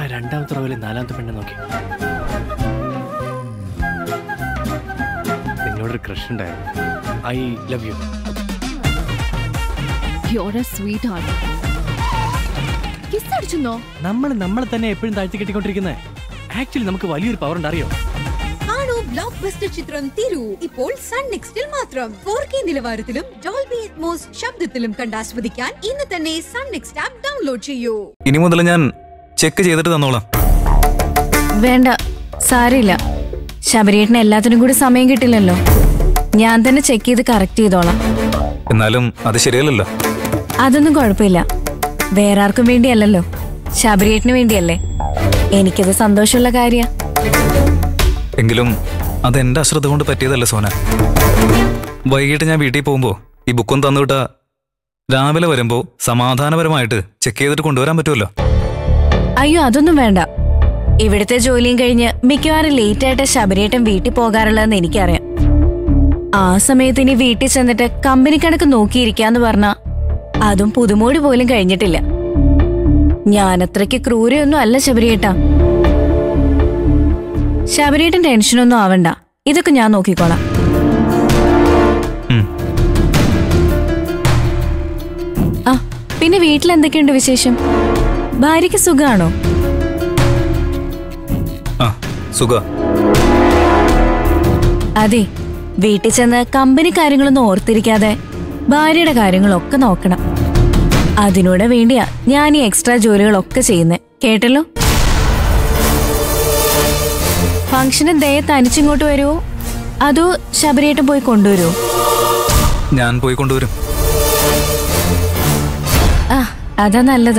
ആ രണ്ടാമത്തെ റോയിലെ നാലാമത്തെ പെണ്ണെ നോക്കി നിങ്ങളോടൊരു ക്രഷ് ഉണ്ടായിരുന്നു ഐ ലവ് യു യോടെ സ്വീറ്റ് ആണ് കിസ് അടിച്ചെന്നോ നമ്മൾ നമ്മളെ തന്നെ എപ്പോഴും താഴ്ത്തി കെട്ടിക്കൊണ്ടിരിക്കുന്നത് ആക്ച്വലി നമുക്ക് വലിയൊരു പവർ ഉണ്ട് അറിയോ കാണൂ ബ്ലോക്ക് ബസ്റ്റർ ചിത്രം തിരു ഇപ്പോൾ സൺ നെക്സ്റ്റിൽ മാത്രം ഫോർ കെ നിലവാരത്തിലും ഡോൾബി അറ്റ്മോസ് ശബ്ദത്തിലും കണ്ടാസ്വദിക്കാൻ ഇന്ന് തന്നെ സൺ നെക്സ്റ്റ് ആപ്പ് ഡൗൺലോഡ് ചെയ്യൂ ഇനി മുതൽ ഞാൻ ചെക്ക് ചെയ്തിട്ട് തന്നോളാം വേണ്ട സാരമില്ല ശബരിയേട്ടന് എല്ലാത്തിനും കൂടി സമയം കിട്ടില്ലല്ലോ ഞാൻ തന്നെ ചെക്ക് ചെയ്ത് കറക്റ്റ് ചെയ്തോളാം എന്നാലും അത് ശരിയല്ലല്ലോ അതൊന്നും കുഴപ്പമില്ല വേറെ ആർക്കും വേണ്ടിയല്ലല്ലോ ശബരിയേട്ടന് വേണ്ടിയല്ലേ എനിക്കത് സന്തോഷമുള്ള കാര്യ എങ്കിലും അത് എന്റെ അശ്രദ്ധ കൊണ്ട് പറ്റിയതല്ല സോന വൈകിട്ട് ഞാൻ വീട്ടിൽ പോകുമ്പോൾ ഈ ബുക്കും തന്നുവിട്ടാ രാവിലെ വരുമ്പോൾ സമാധാനപരമായിട്ട് ചെക്ക് ചെയ്തിട്ട് കൊണ്ടുവരാൻ പറ്റുമല്ലോ അയ്യോ അതൊന്നും വേണ്ട ഇവിടുത്തെ ജോലിയും കഴിഞ്ഞ് മിക്കവാറും ലേറ്റ് ആയിട്ട് ശബരിയേട്ടൻ വീട്ടിൽ പോകാറുള്ളതെന്ന് എനിക്കറിയാം ആ സമയത്ത് ഇനി വീട്ടിൽ ചെന്നിട്ട് കമ്പനി കണക്ക് നോക്കിയിരിക്കാന്ന് പറഞ്ഞ അതും പുതുമോടി പോലും കഴിഞ്ഞിട്ടില്ല ഞാനത്രയ്ക്ക് ക്രൂരയൊന്നും അല്ല ശബരിയേട്ടാ ശബരിയേട്ടൻ ടെൻഷനൊന്നും ആവണ്ട ഇതൊക്കെ ഞാൻ നോക്കിക്കോളാം ഉം. ആ പിന്നെ വീട്ടിൽ എന്തൊക്കെയുണ്ട് വിശേഷം ഭാര്യയ്ക്ക് സുഖാണോ ആ സുഖ അതെ വീട്ടിൽ ചെന്ന് കമ്പനി കാര്യങ്ങളൊന്നും ഓർത്തിരിക്കാതെ ഭാര്യയുടെ കാര്യങ്ങളൊക്കെ നോക്കണം അതിനൂടെ വേണ്ടിയാ ഞാൻ ഈ എക്സ്ട്രാ ജോലികളൊക്കെ ചെയ്യുന്നേ കേട്ടല്ലോ ഫംഗ്ഷന് ദയ തനിച്ചിങ്ങോട്ട് വരുമോ അതോ ശബരിയേട്ടൻ പോയി കൊണ്ടുവരുമോ ഞാൻ പോയി കൊണ്ടുവരും ആ അതാ നല്ലത്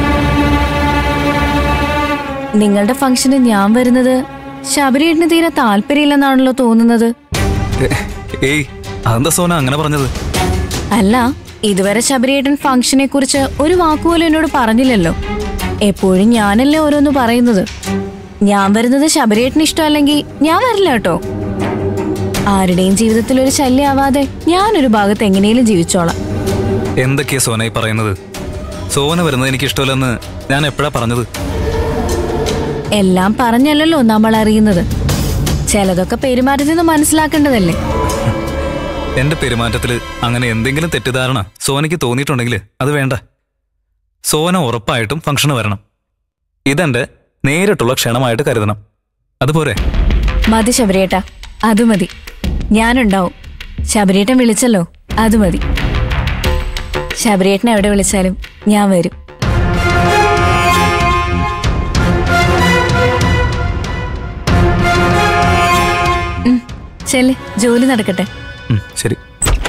നിങ്ങളുടെ ഫംഗ്ഷന് ഞാൻ വരുന്നത് ശബരിയേട്ടന് തീരെ താല്പര്യമില്ലെന്നാണല്ലോ തോന്നുന്നത് എ- ഏയ് അതെന്താ സോന അങ്ങനെ പറഞ്ഞത് അല്ല ഇതുവരെ ശബരിയേട്ടൻ ഫംഗ്ഷനെ കുറിച്ച് ഒരു വാക്കുപോലും എന്നോട് പറഞ്ഞില്ലല്ലോ എപ്പോഴും ഞാനല്ലേ ഓരോന്ന് പറയുന്നത് ഞാൻ വരുന്നത് ശബരിയേട്ടന് ഇഷ്ടമല്ലെങ്കിൽ ഞാൻ വരില്ല കേട്ടോ ആരുടെയും ജീവിതത്തിൽ ഒരു ശല്യമാവാതെ ഞാനൊരു ഭാഗത്ത് എങ്ങനെയും ജീവിച്ചോളാം എന്തൊക്കെയാ സോന ഈ പറയുന്നത് സോന വരുന്നത് എനിക്ക് ഇഷ്ടമല്ലെന്ന് ഞാൻ എപ്പോഴാ പറഞ്ഞത് എല്ലാം പറഞ്ഞല്ലല്ലോ നമ്മൾ അറിയുന്നത് ചിലതൊക്കെ പെരുമാറ്റത്തിൽ നിന്ന് മനസ്സിലാക്കേണ്ടതല്ലേ എന്റെ പെരുമാറ്റത്തിൽ അങ്ങനെ എന്തെങ്കിലും തെറ്റിദ്ധാരണ സോനയ്ക്ക് തോന്നിയിട്ടുണ്ടെങ്കിൽ അത് വേണ്ട സോന ഉറപ്പായിട്ടും ഫംഗ്ഷന് വരണം ഇതെന്റെ നേരിട്ടുള്ള ക്ഷണമായിട്ട് കരുതണം അതുപോരെ മതി ശബരിയേട്ട അത് മതി ഞാനുണ്ടാവും ശബരിയേട്ടൻ വിളിച്ചല്ലോ അത് മതി ശബരിയേട്ടൻ എവിടെ വിളിച്ചാലും ഞാൻ വരും ഉം, ചെല്ല് ജോലി നടക്കട്ടെ ഉം, ശരി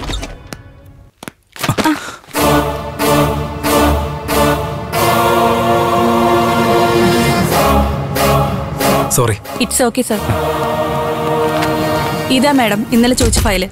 സോറി ഇറ്റ്സ് ഓക്കെ സർ ഇതാ മാഡം ഇന്നലെ ചോദിച്ച ഫയല്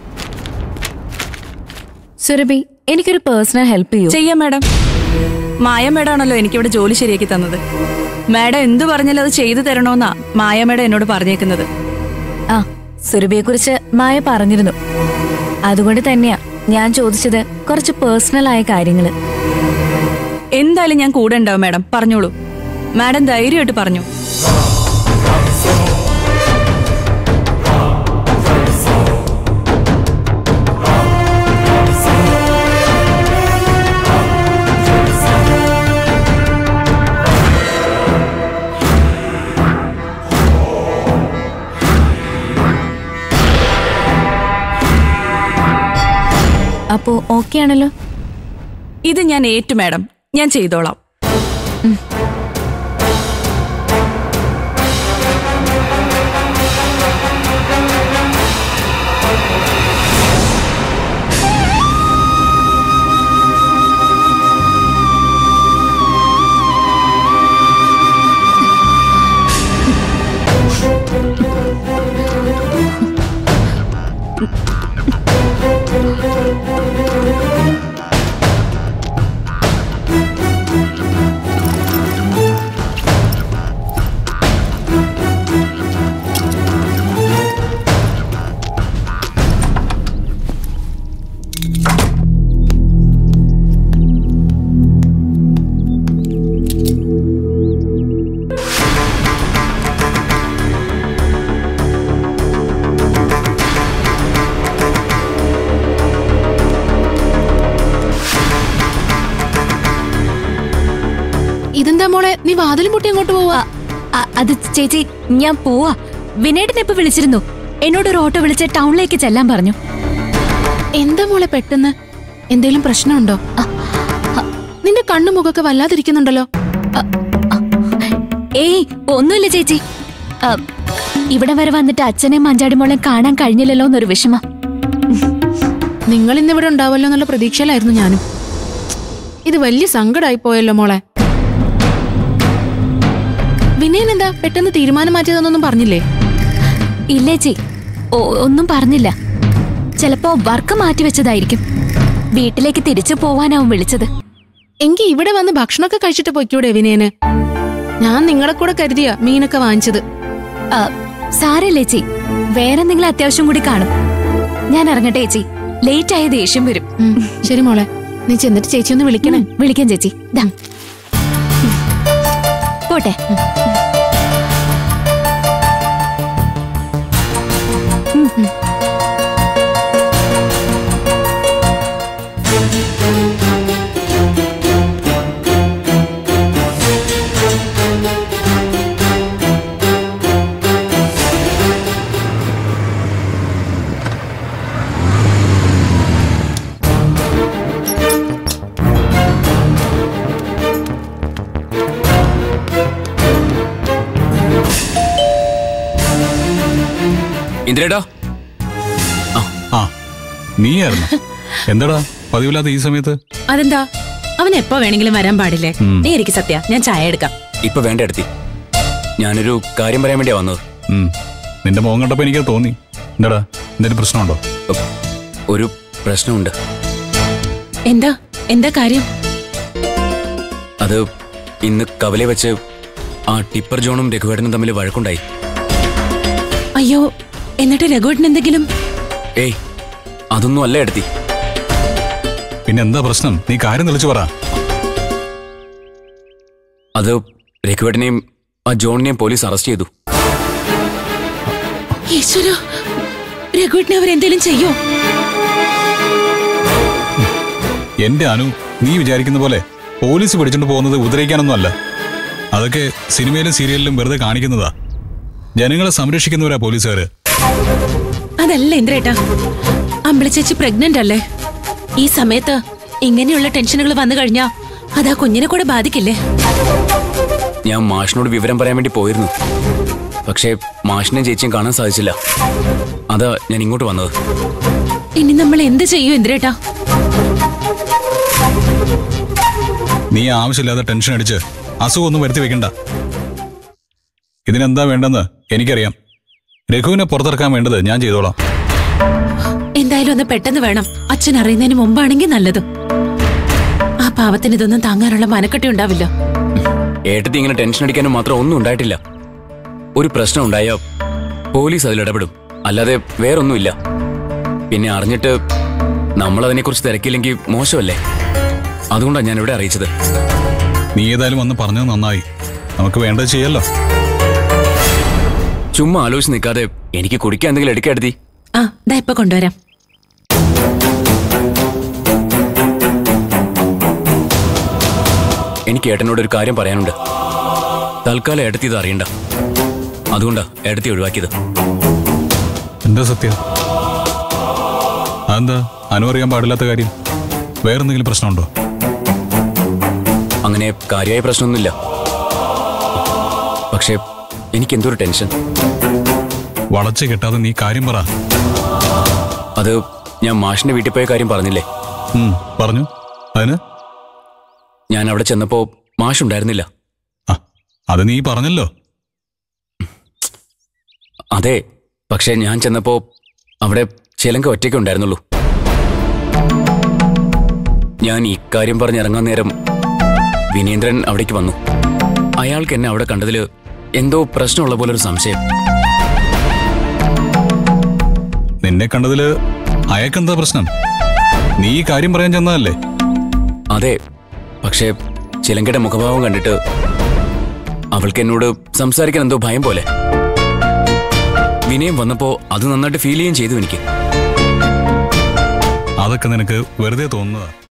സുരഭി എനിക്കൊരു പേഴ്സണൽ ഹെൽപ്പ് ചെയ്യൂ ചെയ്യാം മാഡം മായ മാഡം ആണല്ലോ എനിക്കിവിടെ ജോലി ശരിയാക്കി തന്നത് മാഡം എന്തു പറഞ്ഞാലും അത് ചെയ്തു തരണമെന്നാ മായ മാഡം എന്നോട് പറഞ്ഞേക്കുന്നത് ആ സുരഭിയെ കുറിച്ച് മായ പറഞ്ഞിരുന്നു അതുകൊണ്ട് തന്നെയാ ഞാൻ ചോദിച്ചത് കുറച്ച് പേഴ്സണൽ ആയ കാര്യങ്ങള് എന്തായാലും ഞാൻ കൂടെ ഉണ്ടാവും മാഡം പറഞ്ഞോളൂ മാഡം ധൈര്യമായിട്ട് പറഞ്ഞു അപ്പോ ഓക്കെ ആണല്ലോ ഇത് ഞാൻ ഏറ്റു മാഡം ഞാൻ ചെയ്തോളാം ഇതെന്താ മോളെ നീ വാതിലും മുട്ടി അങ്ങോട്ട് പോവാ അ- അത് ചേച്ചി ഞാൻ പോവാ വിനേട്ടനെ ഇപ്പൊ വിളിച്ചിരുന്നു എന്നോട് ഒരു ഓട്ടോ വിളിച്ച് ടൗണിലേക്ക് ചെല്ലാൻ പറഞ്ഞു എന്താ മോളെ പെട്ടെന്ന് എന്തേലും പ്രശ്നമുണ്ടോ നിന്റെ കണ്ണു മുഖമൊക്കെ വല്ലാതിരിക്കുന്നുണ്ടല്ലോ ഏയ് ഒന്നുമില്ല ചേച്ചി അ, ഇവിടെ വരെ വന്നിട്ട് അച്ഛനെയും മഞ്ചാടി മോളെയും കാണാൻ കഴിഞ്ഞില്ലല്ലോ എന്നൊരു വിഷമം നിങ്ങൾ ഇന്നിവിടെ ഉണ്ടാവല്ലോ എന്നുള്ള പ്രതീക്ഷയിലായിരുന്നു ഞാനും ഇത് വലിയ സങ്കടമായി പോയല്ലോ മോളെ വിനയൻ എന്താ പെട്ടെന്ന് തീരുമാനം മാറ്റിയതെന്നൊന്നും പറഞ്ഞില്ലേ ഇല്ലേ ചേ ഒന്നും പറഞ്ഞില്ല ചിലപ്പോ വർക്ക് മാറ്റിവെച്ചതായിരിക്കും വീട്ടിലേക്ക് തിരിച്ചു പോവാനാവും വിളിച്ചത് എങ്കി ഇവിടെ വന്ന് ഭക്ഷണമൊക്കെ കഴിച്ചിട്ട് പൊയ്ക്കൂടെ വിനയന് ഞാൻ നിങ്ങളെ കൂടെ കരുതിയ മീനൊക്കെ വാങ്ങിച്ചത് അ, സാരല്ലേ ചേച്ചി വേറെ എന്തെങ്കിലും അത്യാവശ്യം കൂടി കാണും ഞാൻ ഇറങ്ങട്ടെ ചേച്ചി ലേറ്റ് ആയ ദേഷ്യം വരും ഉം, ശരി മോളെ നീ ചെന്നിട്ട് ചേച്ചി ഒന്ന് വിളിക്കണേ ഉം, വിളിക്കാം ചേച്ചി ദാ. പോട്ടെ ഇന്ദിരേട്ടാ ആ നീയായിരുന്നു എന്താടാ പതിവില്ലാത്ത ഈ സമയത്ത് അതെന്താ അവൻ എപ്പോ വേണമെങ്കിലും വരാൻ പാടില്ലേ ഉം. നീ എനിക്ക് സത്യ ഞാൻ ചായ എടുക്കാം ഇപ്പൊ വേണ്ട എടുത്തി ഞാനൊരു കാര്യം പറയാൻ വേണ്ടിയാ വന്നത് ഉം. നിന്റെ മുഖം കണ്ടപ്പോ എനിക്ക് തോന്നി എന്താടാ എന്തെങ്കിലും പ്രശ്നമുണ്ടോ ഉപ്പ്. ഒരു പ്രശ്നമുണ്ട് എന്താ എന്താ കാര്യം അത് ഇന്ന് കവലെ വെച്ച് ആ ടിപ്പർ ജോണും രഘുവേട്ടനും തമ്മിൽ വഴക്കുണ്ടായി അയ്യോ എന്നിട്ട് രഘുവേട്ടൻ എന്തെങ്കിലും ഏയ് അതൊന്നും അല്ല എടുത്തി പിന്നെ എന്താ പ്രശ്നം നീ കാര്യം തെളിച്ചു പറ അത് രഘുവേട്ടനെയും ആ ജോണിനെയും പോലീസ് അറസ്റ്റ് ചെയ്തു ഈശ്വര രഘുവേട്ടനെ അവരെന്തേലും ചെയ്യോ എന്റെ അനു നീ വിചാരിക്കുന്ന പോലെ പോലീസ് പിടിച്ചോണ്ട് പോകുന്നത് ഉപദ്രവിക്കാനൊന്നും അല്ല അതൊക്കെ സിനിമയിലും സീരിയലിലും വെറുതെ കാണിക്കുന്നതാ ജനങ്ങളെ സംരക്ഷിക്കുന്നവരാ പോലീസുകാര് അതല്ല ഇന്ദ്രേട്ടാ അമ്പിളി ചേച്ചി പ്രഗ്നന്റ് അല്ലേ ഈ സമയത്ത് ഇങ്ങനെയുള്ള ടെൻഷനുകൾ വന്നു കഴിഞ്ഞാ അതാ കുഞ്ഞിനെ കൂടെ ബാധിക്കില്ലേ ഞാൻ മാഷിനോട് വിവരം പറയാൻ വേണ്ടി പോയിരുന്നു പക്ഷേ മാഷിനെ ചേച്ചിയും കാണാൻ സാധിച്ചില്ല അതാ ഞാൻ ഇങ്ങോട്ട് വന്നത് ഇനി നമ്മൾ എന്ത് ചെയ്യൂ ഇന്ദ്രേട്ടാ നീ ആവശ്യമില്ലാതെ ടെൻഷൻ അടിച്ച് അസുഖമൊന്നും വരുത്തി വെക്കണ്ട ഇതിനെന്താ വേണ്ടെന്ന് എനിക്കറിയാം രഘുവിനെ പുറത്തിറക്കാൻ വേണ്ടത് ഞാൻ ചെയ്തോളാം എന്തായാലും ഒന്ന് പെട്ടെന്ന് വേണം അച്ഛൻ അറിയുന്നതിന് മുമ്പാണെങ്കിൽ നല്ലത് ആ പാവത്തിന് ഇതൊന്നും താങ്ങാനുള്ള മനക്കെട്ടി ഉണ്ടാവില്ല ഏട്ടത്തി ഇങ്ങനെ ടെൻഷൻ അടിക്കാനും മാത്രം ഒന്നും ഉണ്ടായിട്ടില്ല ഒരു പ്രശ്നം ഉണ്ടായ പോലീസ് അതിൽ ഇടപെടും അല്ലാതെ വേറൊന്നുമില്ല പിന്നെ അറിഞ്ഞിട്ട് നമ്മൾ അതിനെക്കുറിച്ച് തിരക്കില്ലെങ്കിൽ മോശമല്ലേ അതുകൊണ്ടാണ് ഞാൻ ഇവിടെ അറിയിച്ചത് നീ ഏതായാലും വന്ന് പറഞ്ഞത് നന്നായി നമുക്ക് വേണ്ടത് ചെയ്യല്ലോ ചുമ്മാ ആലോചിച്ച് നിൽക്കാതെ എനിക്ക് കുടിക്കാൻ എന്തെങ്കിലും എടുക്കെടുത്തി ആ ദാ ഇപ്പൊ കൊണ്ടുവരാം എനിക്ക് ഏട്ടനോട് ഒരു കാര്യം പറയാനുണ്ട് തൽക്കാലം ഏട്ടത്തി ഇത് അറിയണ്ട അതുകൊണ്ടാ ഏട്ടത്തി ഒഴിവാക്കിയത് എന്താ സത്യം അതെന്താ അനു അറിയാൻ പാടില്ലാത്ത കാര്യം വേറെന്തെങ്കിലും പ്രശ്നമുണ്ടോ അങ്ങനെ കാര്യമായ പ്രശ്നമൊന്നുമില്ല പക്ഷേ എനിക്ക് എന്തൊരു ടെൻഷൻ വളച്ച് കെട്ടാതെ നീ കാര്യം പറ അത് ഞാൻ മാഷിന്റെ വീട്ടിൽ പോയ കാര്യം പറഞ്ഞില്ലേ ഉം, പറഞ്ഞു അതിന് ഞാൻ അവിടെ ചെന്നപ്പോ മാഷ് ഉണ്ടായിരുന്നില്ല ആ അത് നീ പറഞ്ഞല്ലോ അതെ പക്ഷെ ഞാൻ ചെന്നപ്പോ അവിടെ ചിലങ്ക ഒറ്റയ്ക്ക് ഉണ്ടായിരുന്നുള്ളൂ ഞാൻ ഇക്കാര്യം പറഞ്ഞിറങ്ങാൻ നേരം വിനേന്ദ്രൻ അവിടേക്ക് വന്നു അയാൾക്ക് എന്നെ അവിടെ കണ്ടതില് എന്തോ പ്രശ്നമുള്ള പോലെ ഒരു സംശയം നിന്നെ കണ്ടതില് അയക്കെന്താ പ്രശ്നം നീ ഈ കാര്യം പറയാൻ ചെന്നതല്ലേ അതെ പക്ഷേ ചിലങ്കയുടെ മുഖഭാവം കണ്ടിട്ട് അവൾക്ക് എന്നോട് സംസാരിക്കാൻ എന്തോ ഭയം പോലെ വിനയം വന്നപ്പോ അത് നന്നായിട്ട് ഫീൽ ചെയ്യുകയും ചെയ്തു എനിക്ക് അതൊക്കെ നിനക്ക് വെറുതെ തോന്നുന്നതാ